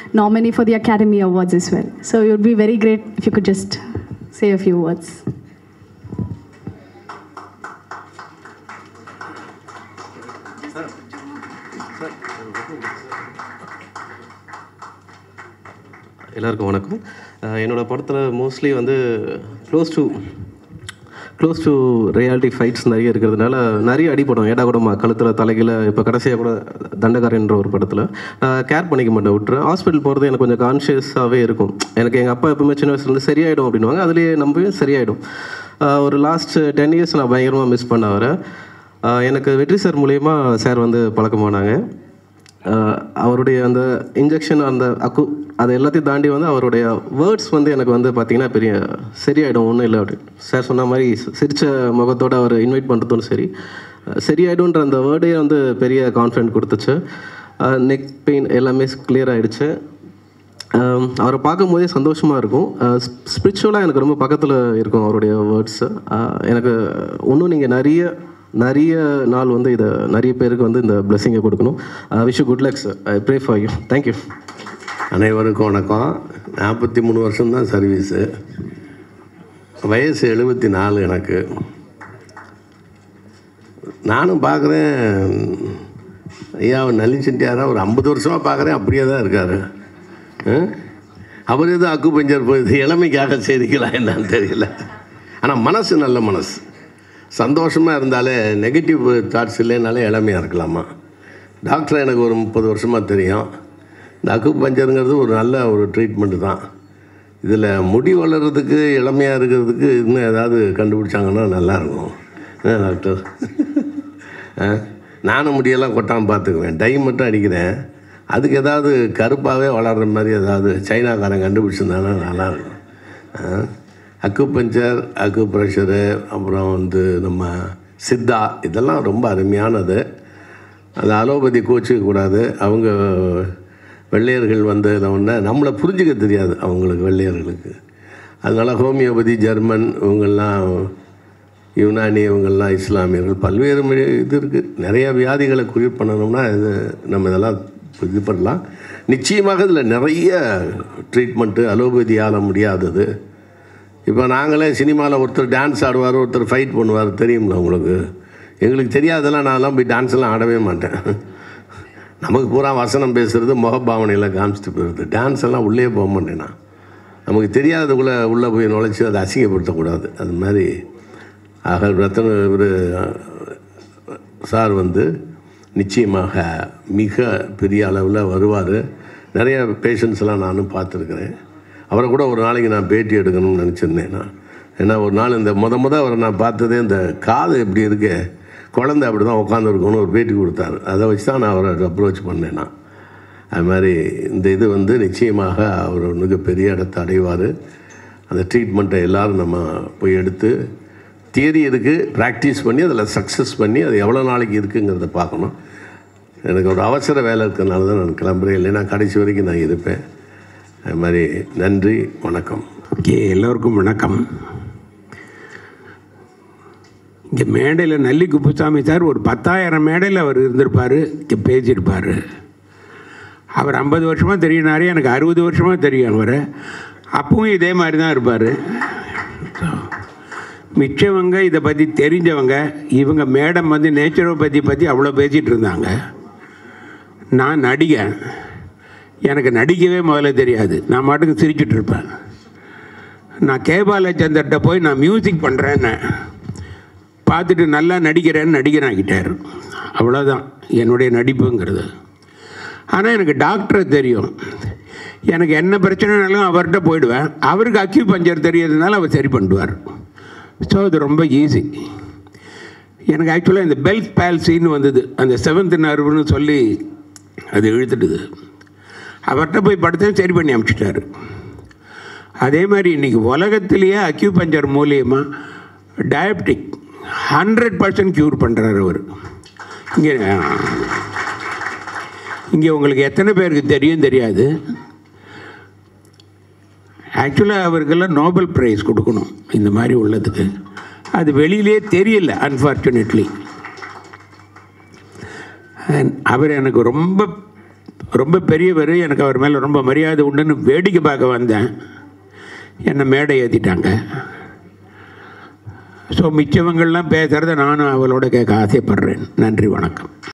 nominee for the Academy Awards as well. So it would be very great if you could just say a few words. எல்லாருக்கும் வணக்கம் அஹ் என்னோட படத்தில் mostly வந்து close to close to reality fights நிறைய இருக்கிறதுனால நிறைய அடிப்படும் ஏடா கூடமா கழுத்தில் தலைகில இப்போ கடைசியாக கூட தண்டகாரன்ற ஒரு படத்தில் கேர் பண்ணிக்க மாட்டேன் விட்டுறேன் ஹாஸ்பிட்டல் போகிறது எனக்கு கொஞ்சம் கான்ஷியஸாகவே இருக்கும் எனக்கு எங்கள் அப்பா எப்பவுமே சின்ன வயசுலேருந்து சரியாயிடும் அப்படின்வாங்க அதுலேயே நம்பவே சரியாயிடும் அஹ் ஒரு லாஸ்ட் டென் இயர்ஸ் நான் பயங்கரமாக மிஸ் பண்ண வரேன் அஹ் எனக்கு வெற்றி சார் மூலயமா சார் வந்து பழக்கமானாங்க ஆஹ் அவருடைய அந்த இன்ஜெக்ஷன் அந்த அக்கு அதை எல்லாத்தையும் தாண்டி வந்து அவருடைய வேர்ட்ஸ் வந்து எனக்கு வந்து பார்த்தீங்கன்னா பெரிய சரியாயிடும் ஒன்றும் இல்லை அப்படின்னு சார் சொன்ன மாதிரி சி- சிரிச்ச முகத்தோட அவர் இன்வைட் பண்ணுறதும் சரி அஹ் சரியாயிடும்ன்ற அந்த வேர்டே வந்து பெரிய கான்ஃபிடென்ட் கொடுத்துச்சு நெக் பெயின் எல்லாமே கிளியர் ஆயிடுச்சு ஆம், அவரை பார்க்கும்போதே சந்தோஷமாக இருக்கும் ஸ்பிரிச்சுவலாக எனக்கு ரொம்ப பக்கத்தில் இருக்கும் அவருடைய வேர்ட்ஸு எனக்கு இன்னும் நீங்கள் நிறைய நிறைய நாள் வந்து இதை நிறைய பேருக்கு வந்து இந்த பிளெஸிங்கை கொடுக்கணும் wish good lucks I pray for you thank you அனைவருக்கும் வணக்கம் நாற்பத்தி மூணு வருஷம்தான் சர்வீஸு வயசு எழுபத்தி நாலு எனக்கு நானும் பார்க்குறேன் ஐயா நல்லி செட்டியாரா ஒரு ஐம்பது வருஷமாக பார்க்குறேன் அப்படியே தான் இருக்கார் அவர் எதுவும் அக்கு பஞ்சர் போகுது இளமைக்காக செய்திக்கலாம் என்னன்னு தெரியல ஆனால் மனசு நல்ல மனசு சந்தோஷமாக இருந்தாலே நெகட்டிவ் தாட்ஸ் இல்லைனாலே இளமையாக இருக்கலாமா டாக்டர் எனக்கு ஒரு முப்பது வருஷமாக தெரியும் இந்த அக்கு பஞ்சருங்கிறது ஒரு நல்ல ஒரு ட்ரீட்மெண்ட்டு தான் இதில் முடி வளர்கிறதுக்கு இளமையாக இருக்கிறதுக்கு இன்னும் ஏதாவது கண்டுபிடிச்சாங்கன்னா நல்லாயிருக்கும் என்ன டாக்டர் ஆ? நானும் முடியெல்லாம் கொட்டாமல் பார்த்துக்குவேன் டை மட்டும் அடிக்கிறேன் அதுக்கு ஏதாவது கருப்பாகவே வளர்கிற மாதிரி ஏதாவது சைனாக்காரன் கண்டுபிடிச்சிருந்தானா நல்லாயிருக்கும் ஆ? அக்கு பஞ்சர் அக்கு ப்ரெஷரு அப்புறம் வந்து நம்ம சித்தா இதெல்லாம் ரொம்ப அருமையானது அது அலோபதி கோச்சிக்க கூடாது அவங்க வெள்ளையர்கள் வந்து ஒன்று நம்மளை புரிஞ்சிக்க தெரியாது அவங்களுக்கு வெள்ளையர்களுக்கு அதனால் ஹோமியோபதி ஜெர்மன் இவங்கெல்லாம் யுனானி இவங்கெல்லாம் இஸ்லாமியர்கள் பல்வேறு மொழி இது இருக்குது நிறைய வியாதிகளை குளிர் பண்ணணும்னா இது நம்ம இதெல்லாம் இது பண்ணலாம் நிச்சயமாக இதில் நிறைய ட்ரீட்மெண்ட்டு அலோபதியால் முடியாதது இப்போ நாங்களே சினிமாவில் ஒருத்தர் டான்ஸ் ஆடுவார் ஒருத்தர் ஃபைட் பண்ணுவார் தெரியும்ல உங்களுக்கு எங்களுக்கு தெரியாதெல்லாம் நான்லாம் போய் டான்ஸ் எல்லாம் ஆடவே மாட்டேன் நமக்கு பூரா வசனம் பேசுகிறது முகபாவனையில் காமிச்சிட்டு போயிடுது டான்ஸ் எல்லாம் உள்ளே போக மாட்டேன் நான் நமக்கு தெரியாததுக்குள்ளே உள்ளே போய் நுழைச்சி அதை அசிங்கப்படுத்தக்கூடாது அது மாதிரி ஆக ரத்தன இவர் சார் வந்து நிச்சயமாக மிக பெரிய அளவில் வருவார் நிறைய பேஷண்ட்ஸ் எல்லாம் நானும் பார்த்துருக்குறேன் அவரை கூட ஒரு நாளைக்கு நான் பேட்டி எடுக்கணும்னு நினச்சிருந்தேன் நான் ஏன்னா ஒரு நாள் இந்த முத முத அவரை நான் பார்த்ததே இந்த காது எப்படி இருக்கு குழந்தை அப்படி தான் உட்காந்துருக்கணும்னு ஒரு பேட்டி கொடுத்தாரு அதை வச்சு தான் நான் அவரை அப்ரோச் பண்ணேன் நான் அது மாதிரி இந்த இது வந்து நிச்சயமாக அவர் ஒரு மிகப்பெரிய இடத்தை அடைவார் அந்த ட்ரீட்மெண்ட்டை எல்லோரும் நம்ம போய் எடுத்து தியரி இருக்குது ப்ராக்டிஸ் பண்ணி அதில் சக்ஸஸ் பண்ணி அது எவ்வளோ நாளைக்கு இருக்குங்கிறத பார்க்கணும் எனக்கு ஒரு அவசர வேலை இருக்கிறனால தான் நான் கிளம்புறேன் இல்லைன்னா கடைசி வரைக்கும் நான் இருப்பேன் அது மாதிரி நன்றி வணக்கம் ஓகே எல்லோருக்கும் வணக்கம் இங்கே மேடையில் நல்லி குப்புசாமி சார் ஒரு பத்தாயிரம் மேடையில் அவர் இருந்திருப்பார் இங்கே பேசியிருப்பார் அவர் ஐம்பது வருஷமாக தெரியினாரு எனக்கு அறுபது வருஷமாக தெரியும் அவர் அப்பவும் இதே மாதிரி தான் இருப்பார் மிச்சவங்க இதை பற்றி தெரிஞ்சவங்க இவங்க மேடம் வந்து நேச்சுரோபதி பற்றி அவ்வளோ பேசிகிட்டு இருந்தாங்க நான் நடிகன் எனக்கு நடிக்கவே முதல்ல தெரியாது நான் மாட்டுக்கு சிரிச்சிட்டு இருப்பேன் நான் கே பாலச்சந்தர்கிட்ட போய் நான் மியூசிக் பண்ணுறேன்னு பார்த்துட்டு நல்லா நடிக்கிறேன்னு நடிகனாக்கிட்டார் அவ்வளோதான் என்னுடைய நடிப்புங்கிறது ஆனால் எனக்கு டாக்டரை தெரியும் எனக்கு என்ன பிரச்சனைனாலும் அவர்கிட்ட போயிடுவேன் அவருக்கு அக்யூ பஞ்சர் தெரியறதுனால அவர் சரி பண்ணுவார் ஸோ அது ரொம்ப ஈஸி எனக்கு ஆக்சுவலாக இந்த பெல்ட் பேல்சின்னு வந்தது அந்த செவன்த் நர்வுன்னு சொல்லி அது இழுத்துட்டுது அவர்கிட்ட போய் படுத்தேன் சரி பண்ணி அனுப்பிச்சிட்டாரு அதே மாதிரி இன்றைக்கி உலகத்திலேயே அக்யூ பஞ்சர் மூலியமாக டயபெட்டிக் ஹண்ட்ரட் பர்சன்ட் க்யூர் பண்ணுறாரு அவர் இங்கே இங்கே உங்களுக்கு எத்தனை பேருக்கு தெரியும் தெரியாது ஆக்சுவலாக அவருக்கெல்லாம் நோபல் ப்ரைஸ் கொடுக்கணும் இந்த மாதிரி உள்ளதுக்கு அது வெளியிலே தெரியல அன்ஃபார்ச்சுனேட்லி அவர் எனக்கு ரொம்ப ரொம்ப பெரியவர் எனக்கு அவர் மேலே ரொம்ப மரியாதை உண்டுன்னு வேடிக்கை பார்க்க வந்தேன் என்னை மேடை ஏற்றிட்டாங்க ஸோ மிச்சவங்கள்லாம் பேசுகிறத நானும் அவளோட கேட்க ஆசைப்படுறேன் நன்றி வணக்கம்